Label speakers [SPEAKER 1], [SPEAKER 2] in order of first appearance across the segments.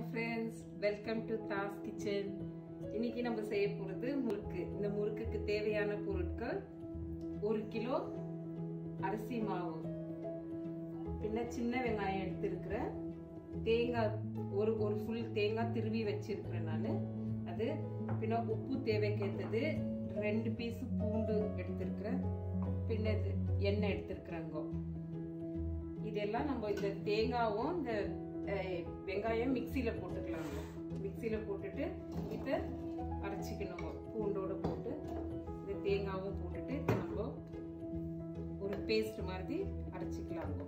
[SPEAKER 1] friends welcome to Das kitchen இன்னைக்கு நம்ம செய்ய போகிறது முறுக்கு இந்த முறுக்குக்கு தேவையான பொருட்கள் ஒரு கிலோ அரிசி மாவு பின்ன சின்ன வெங்காயம் எடுத்திருக்கிறேன் தேங்காய் ஒரு ஒரு ஃபுல் தேங்காய் திருவி வச்சிருக்கிறேன் நான் அது பின்ன உப்பு தேவைக்கேற்றது ரெண்டு பீஸ் பூண்டு எடுத்திருக்கிறேன் பின்ன இது எண்ணெய் எடுத்திருக்கிறேங்க இதெல்லாம் நம்ம இந்த தேங்காவும் இந்த அஹ், வெங்காயம் மிக்சியில் போட்டுக்கலாங்க மிக்சியில் போட்டுட்டு இதை அரைச்சிக்கணுங்க பூண்டோட போட்டு இந்த தேங்காவும் போட்டுட்டு இதை நம்ம ஒரு பேஸ்ட் மாதிரி அரைச்சிக்கலாங்க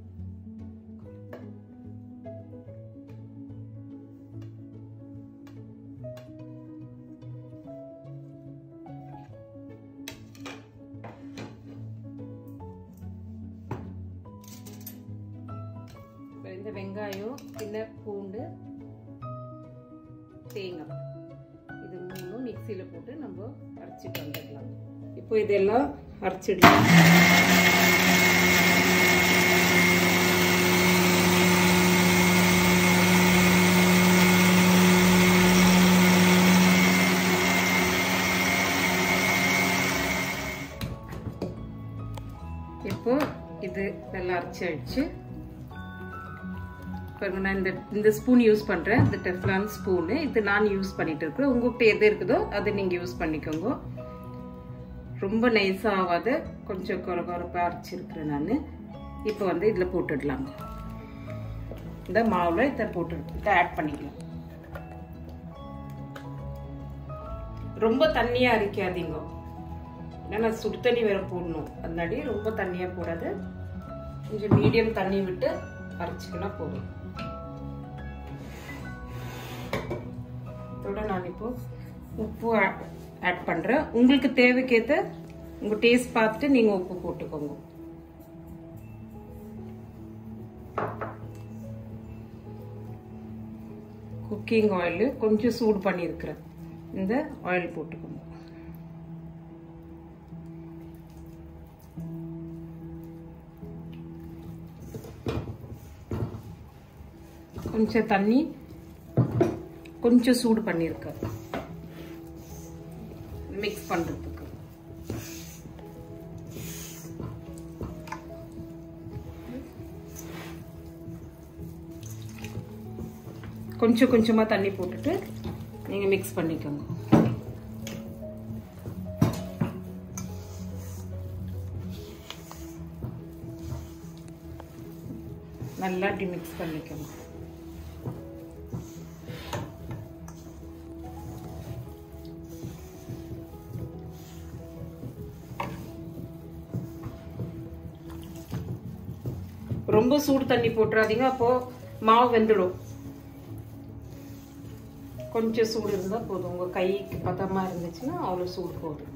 [SPEAKER 1] இப்ப இந்த வெங்காயம் சின்ன பூண்டு தேங்காய் இது மூணும் மிக்சியில் போட்டு நம்ம அரைச்சிட்டு வந்துடலாம் இப்போ இதெல்லாம் அரைச்சிடலாம் இப்போ இது நல்லா அரைச்சி அடிச்சு பாருங்க நான் இந்த இந்த ஸ்பூன் யூஸ் பண்ணுறேன் இந்த டெஃப்லான் ஸ்பூனு இது நான் யூஸ் பண்ணிட்டு இருக்கிறேன் உங்கள்கிட்ட எது இருக்குதோ அதை நீங்கள் யூஸ் பண்ணிக்கோங்க ரொம்ப நைஸாக ஆகாத கொஞ்சம் குறை குறைப்பாக அரைச்சிருக்கிறேன் நான் இப்போ வந்து இதில் போட்டுடலாம் இந்த மாவில் இதை போட்டு இதை ஆட் பண்ணிக்கலாம் ரொம்ப தண்ணியாக அரைக்காதீங்க ஏன்னா சுடு தண்ணி வேற போடணும் அதனாடி ரொம்ப தண்ணியாக போடாது கொஞ்சம் மீடியம் தண்ணி விட்டு அரைச்சிக்கினா போதும் இதோட நான் இப்போ உப்பு ஆட் பண்ணுறேன் உங்களுக்கு தேவைக்கேற்ற உங்கள் டேஸ்ட் பார்த்துட்டு நீங்கள் உப்பு போட்டுக்கோங்க குக்கிங் ஆயில் கொஞ்சம் சூடு பண்ணியிருக்கிறேன் இந்த ஆயில் போட்டுக்கோங்க கொஞ்சம் தண்ணி கொஞ்சம் சூடு பண்ணியிருக்கேன் மிக்ஸ் பண்ணுறதுக்கு கொஞ்சம் கொஞ்சமாக தண்ணி போட்டுட்டு நீங்கள் மிக்ஸ் பண்ணிக்கோங்க நல்லா இப்படி மிக்ஸ் பண்ணிக்கோங்க ரொம்ப சூடு தண்ணி போட்டுறாதீங்க அப்போ மாவு வெந்துடும் கொஞ்சம் சூடு இருந்தால் போதும் உங்கள் கைக்கு பதமாக இருந்துச்சுன்னா அவ்வளோ சூடு போதும்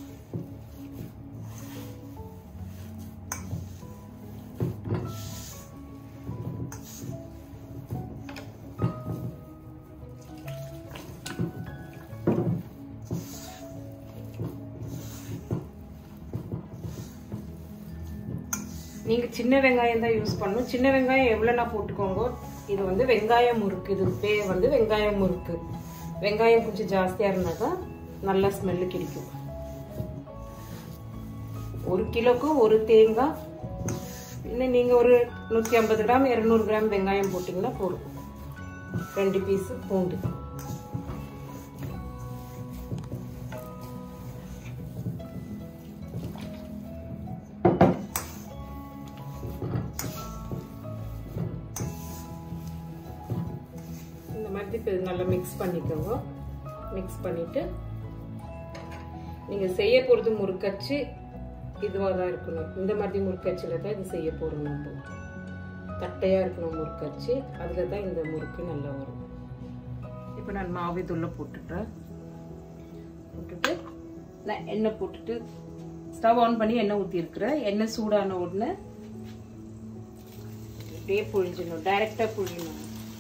[SPEAKER 1] நீங்கள் சின்ன வெங்காயம் தான் யூஸ் பண்ணணும் சின்ன வெங்காயம் எவ்வளோனா போட்டுக்கோங்க இது வந்து வெங்காயம் முறுக்கு இது பேர் வந்து வெங்காயம் முறுக்கு வெங்காயம் கொஞ்சம் ஜாஸ்தியாக இருந்தால் தான் நல்லா ஸ்மெல்லு கிடைக்கும் ஒரு கிலோக்கு ஒரு தேங்காய் இன்னும் நீங்கள் ஒரு நூற்றி ஐம்பது கிராம் இரநூறு கிராம் வெங்காயம் போட்டிங்கன்னா போதும் ரெண்டு பீஸு பூண்டு இந்த மாதிரி இப்போ நல்லா மிக்ஸ் பண்ணிக்கோங்க மிக்ஸ் பண்ணிவிட்டு நீங்கள் செய்ய போகிறது முறுக்கச்சு இதுவாக தான் இருக்கணும் இந்த மாதிரி முறுக்கச்சில் தான் இது செய்ய போகிறோம் நம்ம தட்டையாக இருக்கணும் முறுக்கச்சு அதில் தான் இந்த முறுக்கு நல்லா வரும் இப்போ நான் மாவு இதுள்ள போட்டுடுறேன் போட்டுட்டு நான் எண்ணெய் போட்டுட்டு ஸ்டவ் ஆன் பண்ணி எண்ணெய் ஊற்றிருக்கிறேன் எண்ணெய் சூடான உடனே அப்படியே புழிஞ்சிடணும் டைரெக்டாக புழியணும்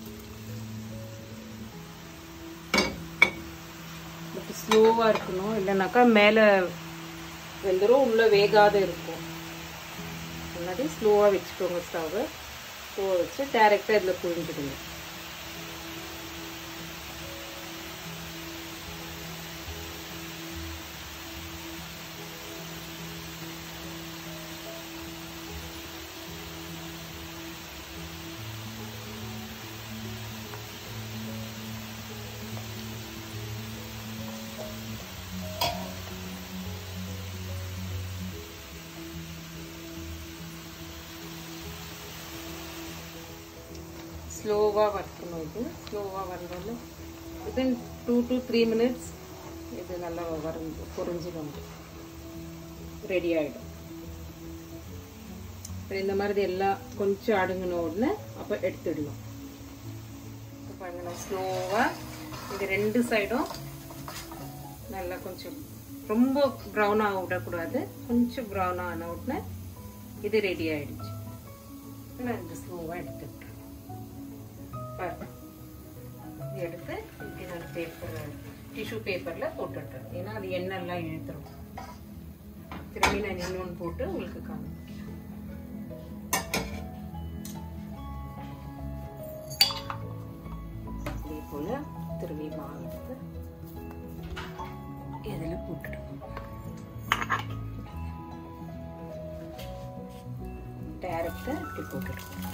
[SPEAKER 1] பட் ஸ்லோவாக இருக்கணும் இல்லைனாக்கா மேலே வெந்துடும் உள்ளே வேகாத இருக்கும் முன்னாடி ஸ்லோவாக வச்சுக்கோங்க ஸ்டவ்வை ஸ்லோவாக வச்சு டேரெக்டாக இதில் புழிஞ்சிடுங்க ஸ்லோவாக வறுக்கணும் இது ஸ்லோவாக வந்தோடனே within two to three minutes இது நல்லா வருந்து பொரிஞ்சு வந்து ரெடி ஆகிடும் இந்த மாதிரி எல்லாம் கொஞ்சம் அடுங்கின உடனே அப்போ எடுத்துடலாம் இப்போ பாருங்க நான் ஸ்லோவாக இது ரெண்டு சைடும் நல்லா கொஞ்சம் ரொம்ப ப்ரௌன் ஆக விடக்கூடாது கொஞ்சம் ப்ரௌன் ஆன உடனே இது ரெடி ஆயிடுச்சு நான் இந்த ஸ்லோவாக எடுத்துக்கிட்டேன் பாருங்க இது எடுத்து இப்படி நான் பேப்பர் டிஷ்யூ பேப்பரில் போட்டுட்டேன் ஏன்னா அது எண்ணெய்லாம் இழுத்துரும் திரும்பி நான் இன்னொன்று போட்டு உங்களுக்கு காமிக்கிறேன் இதே போல் திரும்பி மாவு எடுத்து இதில் போட்டுடுவோம் டேரக்டாக இப்படி போட்டுடுவோம்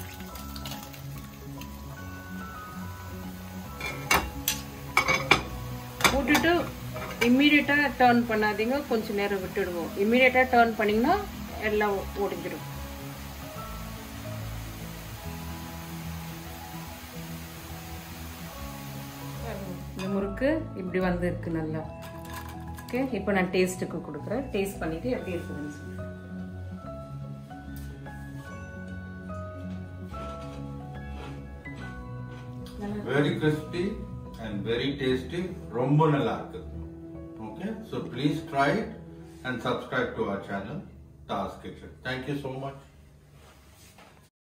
[SPEAKER 1] போட்டுட்டு இம்மீடியட்டாக டேர்ன் பண்ணாதீங்க கொஞ்சம் நேரம் விட்டுடுவோம் இம்மீடியட்டாக டேர்ன் பண்ணிங்கன்னா எல்லாம் ஒடிஞ்சிடும் இந்த முறுக்கு இப்படி வந்து இருக்கு நல்லா ஓகே இப்போ நான் டேஸ்ட்டுக்கு கொடுக்குறேன் டேஸ்ட் பண்ணிட்டு எப்படி இருக்குதுன்னு சொல்லுங்க
[SPEAKER 2] very crispy and very tasty ரொம்ப நல்லா இருக்கு okay so please try it and subscribe to our channel task kitchen thank you so much